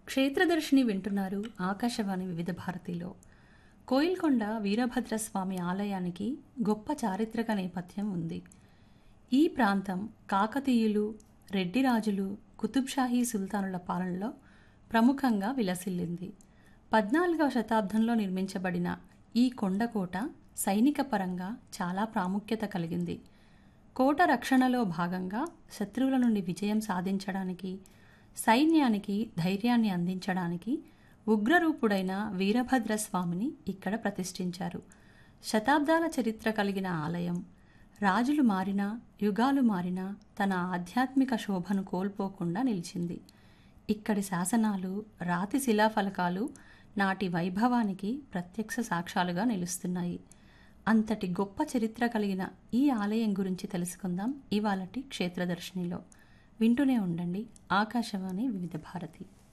క్షేత్రదర్శిని వింటున్నారు ఆకాశవాణి వివిధ భారతిలో కోయిల్కొండ వీరభద్రస్వామి ఆలయానికి గొప్ప చారిత్రక నేపథ్యం ఉంది ఈ ప్రాంతం కాకతీయులు రెడ్డిరాజులు కుతుబ్షాహీ సుల్తానుల పాలనలో ప్రముఖంగా విలసిల్లింది పద్నాలుగవ శతాబ్దంలో నిర్మించబడిన ఈ కొండకోట సైనిక పరంగా చాలా ప్రాముఖ్యత కలిగింది కోట రక్షణలో భాగంగా శత్రువుల నుండి విజయం సాధించడానికి సైన్యానికి ధైర్యాన్ని అందించడానికి ఉగ్రరూపుడైన వీరభద్రస్వామిని ఇక్కడ ప్రతిష్ఠించారు శతాబ్దాల చరిత్ర కలిగిన ఆలయం రాజులు మారినా యుగాలు మారినా తన ఆధ్యాత్మిక శోభను కోల్పోకుండా నిలిచింది ఇక్కడి శాసనాలు రాతి శిలాఫలకాలు నాటి వైభవానికి ప్రత్యక్ష సాక్ష్యాలుగా నిలుస్తున్నాయి అంతటి గొప్ప చరిత్ర కలిగిన ఈ ఆలయం గురించి తెలుసుకుందాం ఇవాళటి క్షేత్రదర్శినిలో వింటూనే ఉండండి ఆకాశవాణి వివిధ భారతి